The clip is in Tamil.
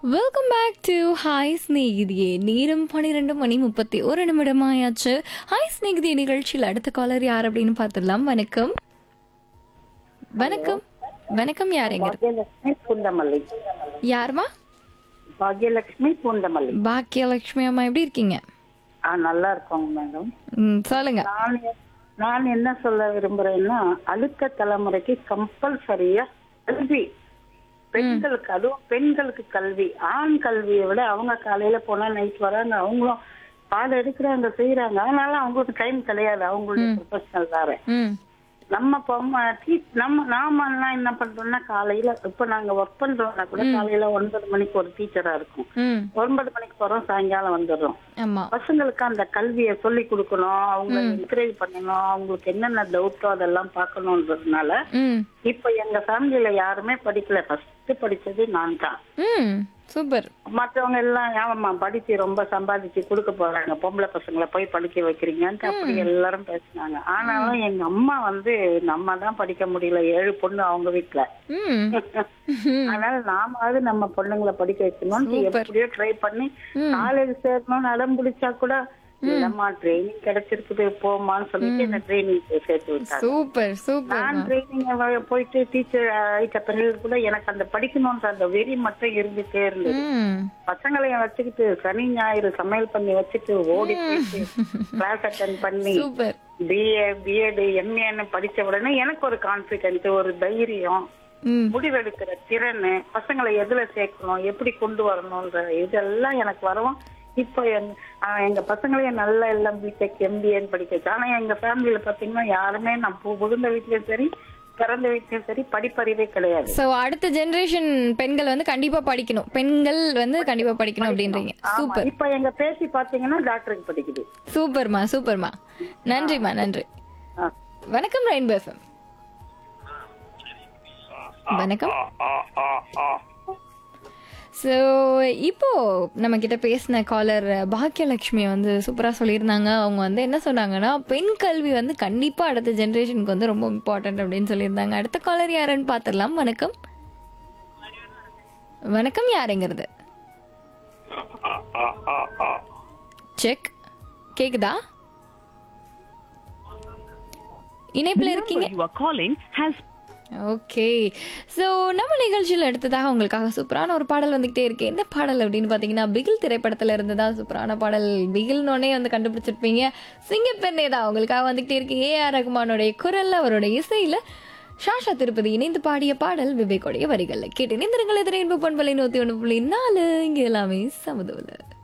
வெல்கம் பேக் டு ஹாய் ஸ்நேகிதியே நேரம் பன்னிரெண்டு மணி முப்பத்தி ஒரு நிமிடம் ஆயாச்சு ஹாய் ஸ்நேகிதியே நிகழ்ச்சியில் அடுத்த காலர் யார் அப்படின்னு பார்த்துடலாம் வணக்கம் வணக்கம் வணக்கம் யாருங்க பாக்யலட்சுமி பூந்தமல்லி யாருமா பாக்யலட்சுமி பூந்தமல்லி பாக்கியலட்சுமி அம்மா எப்படி இருக்கீங்க ஆ நல்லா இருக்கோங்க மேடம் ம், சொல்லுங்க நான் எ- நான் என்ன சொல்ல விரும்புறேன்னா அடுத்த தலைமுறைக்கு கம்பல்சரியா கல்வி பெண்களுக்கு அதுவும் பெண்களுக்கு கல்வி ஆண் கல்வியை விட அவங்க காலையில போனா நைட் வராங்க அவங்களும் பாடம் எடுக்கிறாங்க செய்யறாங்க அதனால அவங்களுக்கு டைம் கிடையாது அவங்களுடைய ப்ரொஃபஷனல் வேற ம் நம்ம பொம்மை டீ- நம்ம நாம எல்லாம் என்ன பண்றோம்னா காலையில இப்ப நாங்க ஒர்க் பண்றோம்னா கூட காலையில ஒன்பது மணிக்கு ஒரு டீச்சரா இருக்கும் ம் ஒன்பது மணிக்கு போறோம் சாயங்காலம் வந்துடுறோம் ஆமா பசங்களுக்கு அந்த கல்வியை சொல்லி கொடுக்கணும் அவங்க என்கரேஜ் பண்ணணும் அவங்களுக்கு என்னென்ன டவுட்டோ அதெல்லாம் பார்க்கணுன்றதுனால ம் இப்ப எங்க ஃபேமிலியில யாருமே படிக்கல ஃபர்ஸ்ட் படிச்சது நான் தான் ம் சூப்பர் மற்றவங்க எல்லாம் ஆமாம்மா படிச்சு ரொம்ப சம்பாதிச்சு கொடுக்க போறாங்க பொம்பளை பசங்களை போய் படிக்க வைக்கிறீங்கன்ட்டு அப்படி எல்லாரும் பேசினாங்க ஆனாலும் எங்க அம்மா வந்து நம்ம தான் படிக்க முடியல ஏழு பொண்ணு அவங்க வீட்டுல ம் அதனால நாமாவது நம்ம பொண்ணுங்களை படிக்க வைக்கணும்னு எப்படியோ ட்ரை பண்ணி காலேஜ் சேரணும்னு அடம் பிடிச்சா கூட இல்லம்மா ட்ரைனிங் கிடைச்சிருக்குது போமான்னு சொல்லிட்டு என்ன ட்ரைனிங் சேர்த்து விட்டாங்க சூப்பர் சூப்பர் நான் ட்ரைனிங் போயிட்டு டீச்சர் ஆயிட்ட பிறகு கூட எனக்கு அந்த படிக்கணும்ன்ற அந்த வெறி மட்டும் இருந்துட்டே இருந்தது ம் பசங்களையும் வச்சுக்கிட்டு சனி ஞாயிறு சமையல் பண்ணி வச்சுட்டு ஓடி போயிட்டு கிளாஸ் அட்டன் பண்ணி சூப்பர் பிஏ பிஎட் எம்ஏன்னு படிச்ச உடனே எனக்கு ஒரு கான்பிடென்ட் ஒரு தைரியம் ம் முடிவெடுக்கிற திறன் பசங்களை எதுல சேர்க்கணும் எப்படி கொண்டு வரணும்ன்ற இதெல்லாம் எனக்கு வரவும் இப்போ எங்க ஆஹ் எங்க பசங்களையும் நல்ல எல்லாம் பிடெக் எம்பிஏன்னு படிக்க வச்சு ஆனா எங்க ஃபேமிலியில பாத்தீங்கன்னா யாருமே நான் பு- புகுந்த வீட்லயும் சரி பிறந்த வீட்லயும் சரி படிப்பறிவே கிடையாது சோ அடுத்த ஜெனரேஷன் பெண்கள் வந்து கண்டிப்பா படிக்கணும் பெண்கள் வந்து கண்டிப்பா படிக்கணும் அப்படின்றீங்க ஆமா சூப்பர் இப்ப எங்க பேசி பாத்தீங்கன்னா டாக்டருக்கு படிக்குது சூப்பர்மா சூப்பர்மா நன்றிம்மா நன்றி ஆ. வணக்கம் ரெயின்போ எஃப்எம் வணக்கம் ஸோ இப்போ நம்ம கிட்ட பேசின காலர் பாக்கியலட்சுமி வந்து சூப்பரா சொல்லியிருந்தாங்க அவங்க வந்து என்ன சொன்னாங்கன்னா பெண் கல்வி வந்து கண்டிப்பா அடுத்த ஜெனரேஷனுக்கு வந்து ரொம்ப இம்பார்ட்டன்ட் அப்படின்னு சொல்லியிருந்தாங்க அடுத்த காலர் யாருன்னு பார்த்துடலாம் வணக்கம் வணக்கம் யாருங்கிறது செக் கேக்குதா இணைப்புல இருக்கீங்க you are calling has okay so நம்ம நிகழ்ச்சியில் அடுத்ததாக உங்களுக்காக சூப்பரான ஒரு பாடல் வந்துகிட்டே இருக்கு என்ன பாடல் அப்படின்னு பார்த்தீங்கன்னா பிகில் திரைப்படத்தில் இருந்து தான் சூப்பரான பாடல் பிகில்னோடனே வந்து கண்டுபிடிச்சிருப்பீங்க சிங்கப்பெண்ணே தான் உங்களுக்காக வந்துகிட்டே இருக்கு ஏஆர் ரகுமானுடைய குரல்ல அவருடைய இசையில் ஷாஷா திருப்பதி இணைந்து பாடிய பாடல் விவேக்குடைய வரிகளில் கேட்டு இணைந்திருங்கள் எதிரே இன்ப பண்பலை நூற்றி ஒன்று புள்ளி நாலு இங்கே எல்லாமே சமதுவில்